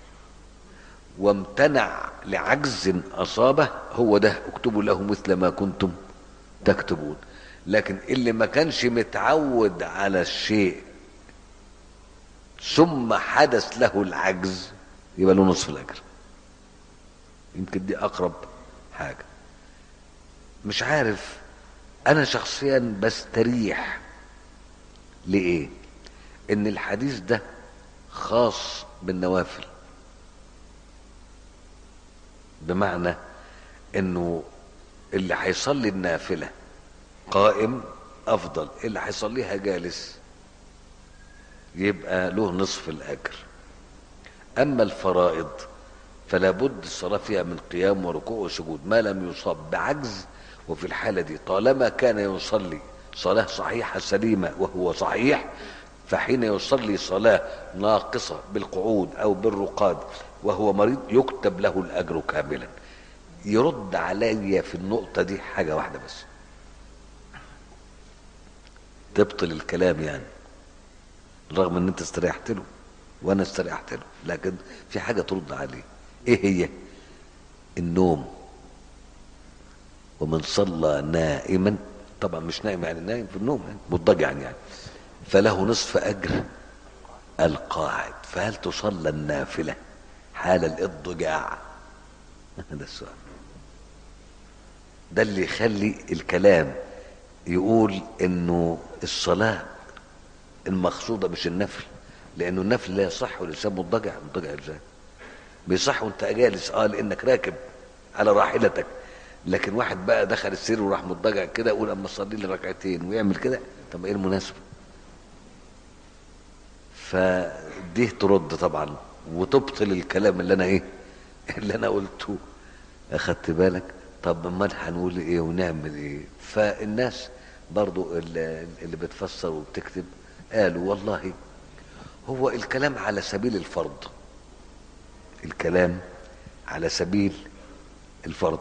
وامتنع لعجز اصابه هو ده اكتبوا له مثل ما كنتم تكتبون لكن اللي ما كانش متعود على الشيء ثم حدث له العجز يبقى له نصف الاجر يمكن دي اقرب حاجه مش عارف انا شخصيا بستريح لايه ان الحديث ده خاص بالنوافل بمعنى انه اللي هيصلي النافله قائم افضل اللي هيصليها جالس يبقى له نصف الاجر اما الفرائض فلا بد الصلاه فيها من قيام وركوع وسجود ما لم يصاب بعجز وفي الحاله دي طالما كان يصلي صلاه صحيحه سليمه وهو صحيح فحين يصلي صلاه ناقصه بالقعود او بالرقاد وهو مريض يكتب له الاجر كاملا يرد علي في النقطه دي حاجه واحده بس تبطل الكلام يعني رغم ان انت استريحت له وانا استريحت له لكن في حاجه ترد عليه ايه هي النوم ومن صلى نائما طبعا مش نائم يعني نايم في النوم يعني مضطجعا يعني فله نصف اجر القاعد فهل تصلى النافله حال الاضطجاع ده السؤال ده اللي يخلي الكلام يقول انه الصلاه المقصوده مش النفل لانه النفل لا يصح والانسان مضطجع مضطجع ازاي بيصح وانت جالس اه لانك راكب على راحلتك لكن واحد بقى دخل السير وراح مضطجع كده يقول اما اصلي لي ركعتين ويعمل كده طب ايه المناسبه فدي ترد طبعا وتبطل الكلام اللي انا ايه اللي انا قلته اخدت بالك طب امال هنقول ايه ونعمل ايه فالناس برضو اللي, اللي بتفسر وبتكتب قالوا والله هو الكلام على سبيل الفرض الكلام على سبيل الفرض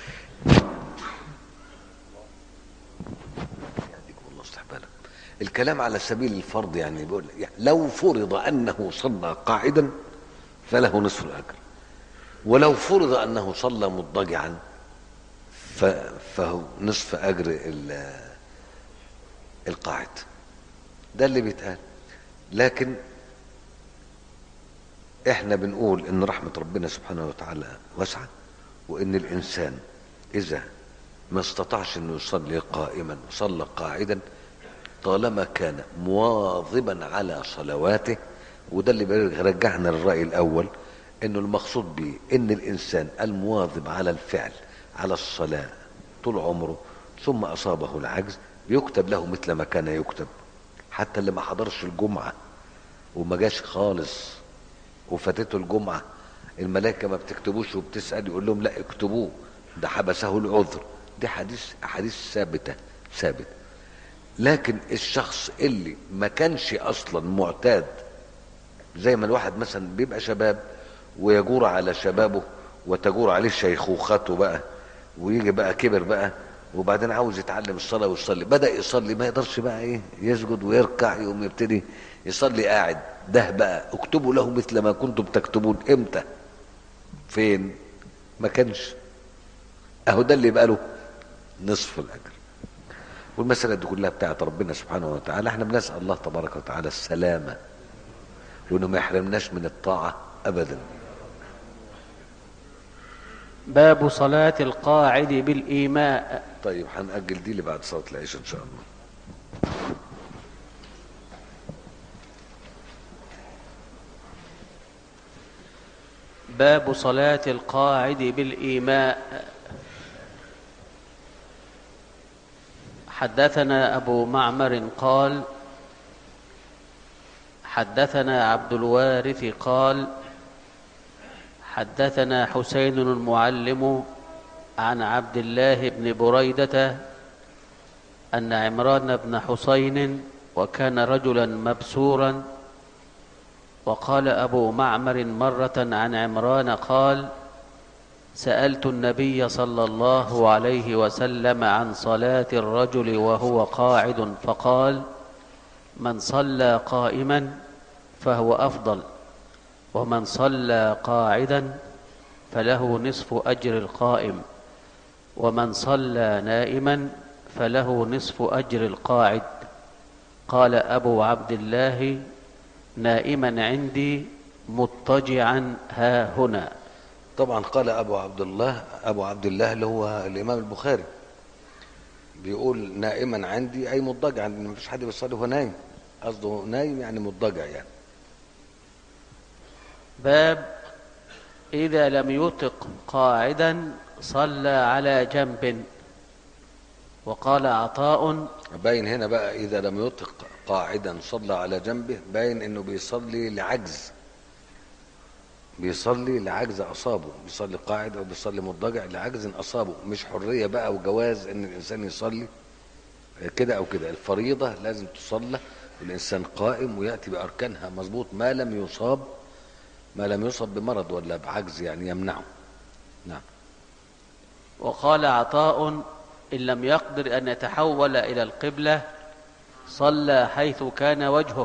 يهديكم الله يصلح بالك الكلام على سبيل الفرض يعني بيقول يعني لو فرض انه صلى قاعدا فله نصف الاجر ولو فرض انه صلى مضطجعا فهو نصف اجر القاعد ده اللي بيتقال لكن احنا بنقول ان رحمه ربنا سبحانه وتعالى واسعه وان الانسان اذا ما استطاعش انه يصلي قائما وصلى قاعدا طالما كان مواظبا على صلواته وده اللي بيرجعنا للراي الاول انه المقصود به ان الانسان المواظب على الفعل على الصلاه طول عمره ثم اصابه العجز يكتب له مثل ما كان يكتب حتى اللي ما حضرش الجمعه وما جاش خالص وفاتته الجمعه الملائكه ما بتكتبوش وبتسال يقول لهم لا اكتبوه ده حبسه العذر دي حديث احاديث ثابته ثابت لكن الشخص اللي ما كانش اصلا معتاد زي ما الواحد مثلا بيبقى شباب ويجور على شبابه وتجور عليه شيخوخته بقى ويجي بقى كبر بقى وبعدين عاوز يتعلم الصلاه ويصلي بدا يصلي ما يقدرش بقى ايه يسجد ويركع يقوم يبتدي يصلي قاعد ده بقى اكتبوا له مثل ما كنتم تكتبون امتى فين ما كانش اهو ده اللي يبقى له نصف الاجر والمساله دي كلها بتاعت ربنا سبحانه وتعالى احنا بنسال الله تبارك وتعالى السلامه وانه ما يحرمناش من الطاعه ابدا باب صلاة القاعد بالإيماء طيب هنأجل دي لبعد صلاة العشاء إن شاء الله باب صلاة القاعد بالإيماء حدثنا أبو معمر قال حدثنا عبد الوارث قال حدثنا حسين المعلم عن عبد الله بن بريدة أن عمران بن حسين وكان رجلا مبسورا وقال أبو معمر مرة عن عمران قال سألت النبي صلى الله عليه وسلم عن صلاة الرجل وهو قاعد فقال من صلى قائما فهو أفضل ومن صلى قاعدا فله نصف أجر القائم ومن صلى نائما فله نصف أجر القاعد قال أبو عبد الله نائما عندي مضطجعا ها هنا طبعا قال ابو عبد الله ابو عبد الله اللي هو الامام البخاري بيقول نائما عندي اي مضطجعا ان مفيش حد بيصلي وهو نايم قصده نايم يعني مضطجع يعني باب إذا لم يطق قاعدا صلى على جنب وقال عطاء باين هنا بقى اذا لم يطق قاعدا صلى على جنبه باين انه بيصلي لعجز بيصلي لعجز اصابه بيصلي قاعد او بيصلي مضطجع لعجز اصابه مش حريه بقى وجواز ان الانسان يصلي كده او كده الفريضه لازم تصلى والانسان قائم وياتي باركانها مظبوط ما لم يصاب ما لم يصب بمرض ولا بعجز يعني يمنعه نعم وقال عطاء إن لم يقدر أن يتحول إلى القبلة صلى حيث كان وجهه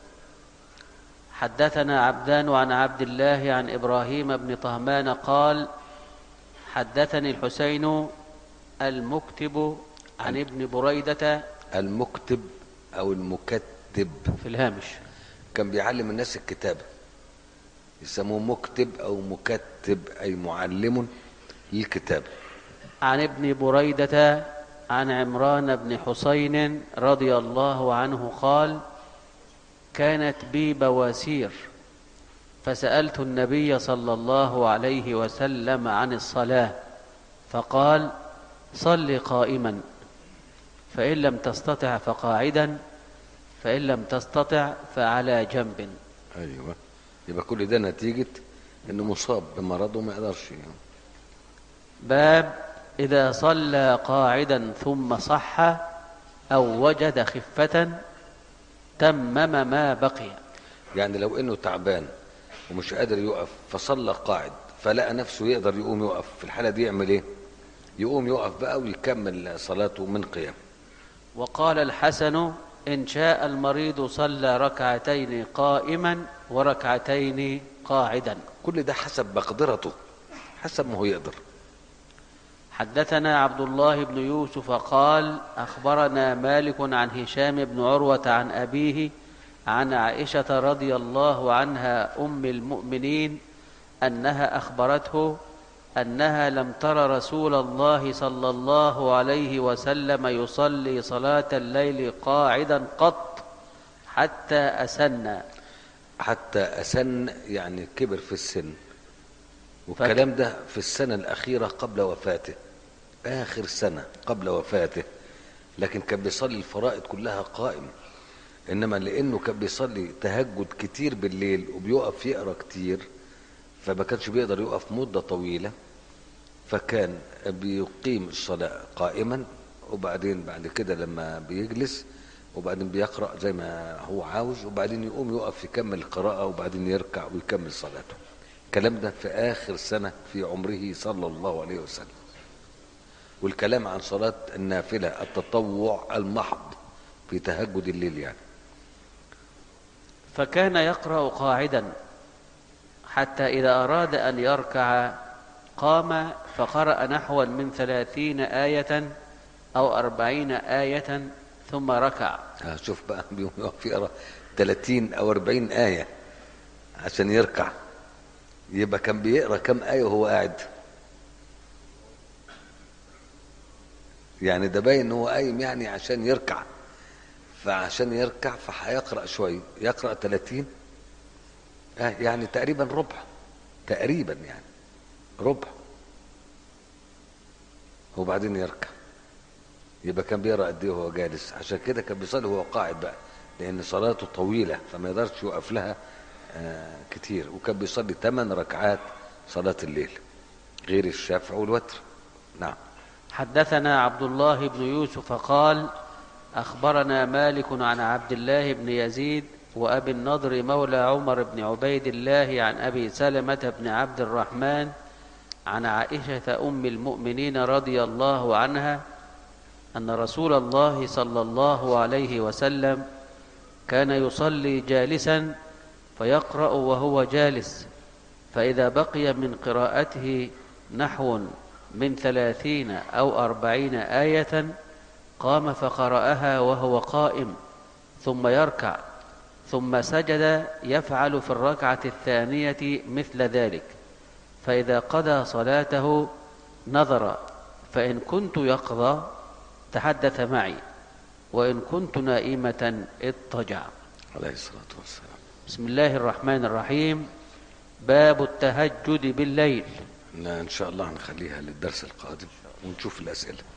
حدثنا عبدان عن عبد الله عن إبراهيم بن طهمان قال حدثني الحسين المكتب عن ابن بريدة المكتب او المكتب في الهامش كان بيعلم الناس الكتابة يسموه مكتب أو مكتب أي معلم للكتابة عن ابن بريدة عن عمران بن حسين رضي الله عنه قال كانت بي بواسير فسألت النبي صلى الله عليه وسلم عن الصلاة فقال صل قائما فإن لم تستطع فقاعدا فإن لم تستطع فعلى جنب أيوة يبقى كل ده نتيجة إنه مصاب بمرض وما يقدرش يعني. باب إذا صلى قاعدا ثم صح أو وجد خفة تمم ما بقي يعني لو إنه تعبان ومش قادر يقف فصلى قاعد فلقى نفسه يقدر يقوم يقف في الحالة دي يعمل إيه؟ يقوم يقف بقى ويكمل صلاته من قيام وقال الحسن إن شاء المريض صلى ركعتين قائما وركعتين قاعدا كل ده حسب مقدرته حسب ما هو يقدر حدثنا عبد الله بن يوسف قال أخبرنا مالك عن هشام بن عروة عن أبيه عن عائشة رضي الله عنها أم المؤمنين أنها أخبرته أنها لم تر رسول الله صلى الله عليه وسلم يصلي صلاة الليل قاعدا قط حتى أسنى حتى أسن يعني كبر في السن والكلام ده في السنة الأخيرة قبل وفاته آخر سنة قبل وفاته لكن كان بيصلي الفرائض كلها قائم إنما لأنه كان بيصلي تهجد كتير بالليل وبيقف يقرأ كتير فما كانش بيقدر يقف مدة طويلة فكان بيقيم الصلاة قائما وبعدين بعد كده لما بيجلس وبعدين بيقرأ زي ما هو عاوز وبعدين يقوم يقف يكمل القراءة وبعدين يركع ويكمل صلاته الكلام ده في آخر سنة في عمره صلى الله عليه وسلم والكلام عن صلاة النافلة التطوع المحض في تهجد الليل يعني فكان يقرأ قاعدا حتى إذا أراد أن يركع قام فقرأ نحوا من ثلاثين آية أو أربعين آية ثم ركع آه، شوف بقى بيقوم يقف يقرا 30 او 40 آية عشان يركع يبقى كان بيقرا كم آية وهو قاعد يعني ده باين ان هو قايم يعني عشان يركع فعشان يركع فهيقرا شويه يقرا 30 آه يعني تقريبا ربع تقريبا يعني ربع وبعدين يركع يبقى كان بيقرا قد ايه وهو جالس عشان كده كان بيصلي وهو قاعد بقى لان صلاته طويله فما يقدرش يوقف لها آه كتير وكان بيصلي 8 ركعات صلاه الليل غير الشافع والوتر نعم حدثنا عبد الله بن يوسف قال أخبرنا مالك عن عبد الله بن يزيد وأبي النضر مولى عمر بن عبيد الله عن أبي سلمة بن عبد الرحمن عن عائشة أم المؤمنين رضي الله عنها أن رسول الله صلى الله عليه وسلم كان يصلي جالسا فيقرأ وهو جالس فإذا بقي من قراءته نحو من ثلاثين أو أربعين آية قام فقرأها وهو قائم ثم يركع ثم سجد يفعل في الركعة الثانية مثل ذلك فإذا قضى صلاته نظر فإن كنت يقضى تحدث معي وإن كنت نائمة اضطجع عليه الصلاة والسلام بسم الله الرحمن الرحيم باب التهجد بالليل إن إن شاء الله هنخليها للدرس القادم ونشوف الأسئلة